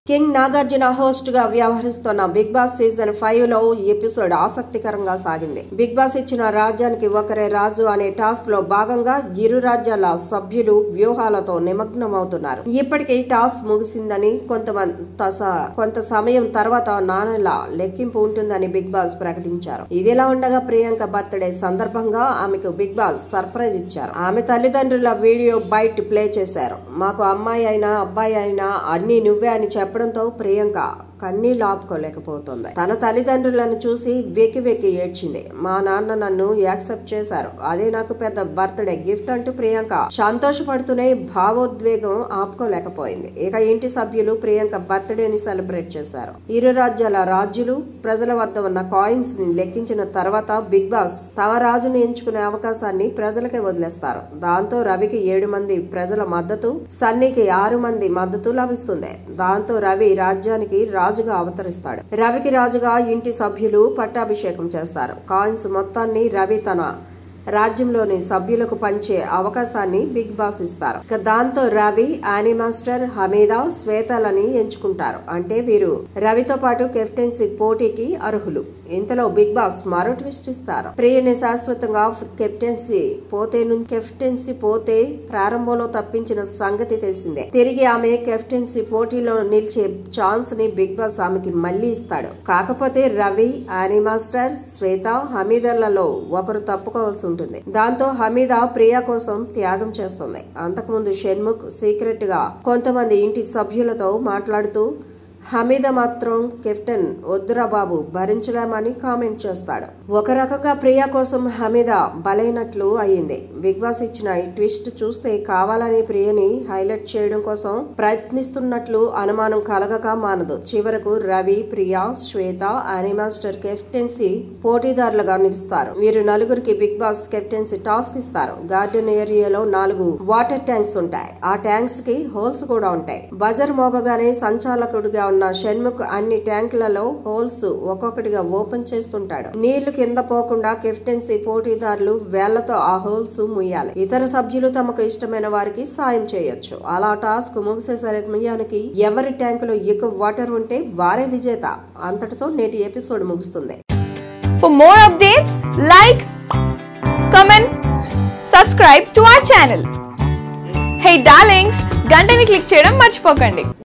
King Nagarjuna host గా వ్యవహరిస్తున్న big boss season five లో ఈ ఎపిసోడ్ ఆసక్తికరంగా సాగింది బిగ్ బాస్ ఇచ్చిన రాజ్యానికి ఒకరే రాజు అనే టాస్క్ లో భాగంగా ఇరు రాజ్యాల సభ్యులు వ్యూహాలతో నిమగ్నమవుతున్నారు ఇప్పటికే టాస్క్ ముగిసిందని కొంతమంది కొంత సమయం తర్వాత నాణ్యల లెక్కింపు ఉంటుందని బిగ్ బాస్ ప్రకటించారు ఇదిలా ఉండగా ప్రియాంక బర్త్డే సందర్భంగా ఆమెకు బిగ్ బాస్ సర్ప్రైజ్ ఇచ్చారు ఆమె తల్లిదండ్రుల వీడియో బయట ప్లే చేశారు మాకు అమ్మాయి అయినా అబ్బాయి అయినా అన్ని నువ్వే అని చెప్పడంతో ప్రియాంక కన్నీళ్లు ఆపుకోలేకపోతుంది తన తల్లిదండ్రులను చూసి వెకి వెకి ఏడ్చింది మా నాన్న నన్ను యాక్సెప్ట్ చేశారు అదే నాకు పెద్ద బర్త్డే గిఫ్ట్ అంటూ ప్రియాంక సంతోషపడుతూనే భావోద్వేగం ఆపుకోలేకపోయింది ఇక ఇంటి సభ్యులు ప్రియాంక బర్త్డేని సెలబ్రేట్ చేశారు ఇరు రాజ్యాల రాజులు ప్రజల వద్ద ఉన్న కాయిన్స్ ని లెక్కించిన తర్వాత బిగ్ బాస్ తమ రాజును ఎంచుకునే అవకాశాన్ని ప్రజలకే వదిలేస్తారు దాంతో రవికి ఏడు మంది ప్రజల మద్దతు సన్నీకి ఆరు మంది మద్దతు లభిస్తుంది దాంతో రవి రాజ్యానికి రాజుగా అవతరిస్తాడు రవికి రాజుగా ఇంటి సభ్యులు పట్టాభిషేకం చేస్తారు కాయిన్స్ మొత్తాన్ని రవి తన రాజ్యంలోని సభ్యులకు పంచే అవకాశాన్ని బిగ్ బాస్ ఇస్తారు ఇక దాంతో రవి యానీ మాస్టర్ హమీదా శ్వేతలని ఎంచుకుంటారు అంటే వీరు రవితో పాటు కెప్టెన్సీ పోటీకి అర్హులు ఇంతలో బిగ్ బాస్ మరో ట్విస్ట్ ఇస్తారు ప్రియని శాశ్వతంగా కెప్టెన్సీ పోతే నుంచి కెప్టెన్సీ పోతే ప్రారంభంలో తప్పించిన సంగతి తెలిసిందే తిరిగి ఆమె కెప్టెన్సీ పోటీలో నిలిచే ఛాన్స్ ని బిగ్ బాస్ ఆమెకి మళ్లీ ఇస్తాడు కాకపోతే రవి యానీ మాస్టర్ శ్వేత హమీదర్లలో ఒకరు తప్పుకోవాల్సి ఉంటుంది దాంతో హమీద ప్రియా కోసం త్యాగం చేస్తుంది అంతకుముందు షణ్ముఖ్ సీక్రెట్ గా కొంతమంది ఇంటి సభ్యులతో మాట్లాడుతూ హమీద మాత్రం కెప్టెన్ వద్దురా బాబు భరించలేమని కామెంట్ చేస్తాడు ఒక రకంగా ప్రియా కోసం హమీద బలైనట్లు అయ్యింది బిగ్ బాస్ ఇచ్చిన ఈ ట్విస్ట్ చూస్తే కావాలని ప్రియని హైలైట్ చేయడం కోసం ప్రయత్నిస్తున్నట్లు అనుమానం కలగక మానదు చివరకు రవి ప్రియా శ్వేత మాస్టర్ కెప్టెన్సీ పోటీదారులుగా నిలుస్తారు వీరు నలుగురికి బిగ్ బాస్ కెప్టెన్సీ టాస్క్ ఇస్తారు గార్డెన్ ఏరియాలో నాలుగు వాటర్ ట్యాంక్స్ ఉంటాయి ఆ ట్యాంక్స్ కి హోల్స్ కూడా ఉంటాయి బజర్ మోగగానే సంచాలకుడిగా ఉన్న షణ్ముఖ్ అన్ని ట్యాంకులలో హోల్స్ ఒక్కొక్కటిగా ఓపెన్ చేస్తుంటాడు నీళ్లు కింద పోకుండా కెప్టెన్సీ పోటీదారులు వేళ్లతో ఆ హోల్స్ ముయ్యాలి ఇతర సభ్యులు తమకు ఇష్టమైన వారికి సాయం చేయొచ్చు అలా టాస్క్ ముగిసే సమయానికి ఎవరి ట్యాంకులో ఎక్కువ వాటర్ ఉంటే వారే విజేత అంతటితో నేటి ఎపిసోడ్ ముగుస్తుంది For more updates, like, comment, subscribe to our channel. Hey darlings, గంటని click చేయడం మర్చిపోకండి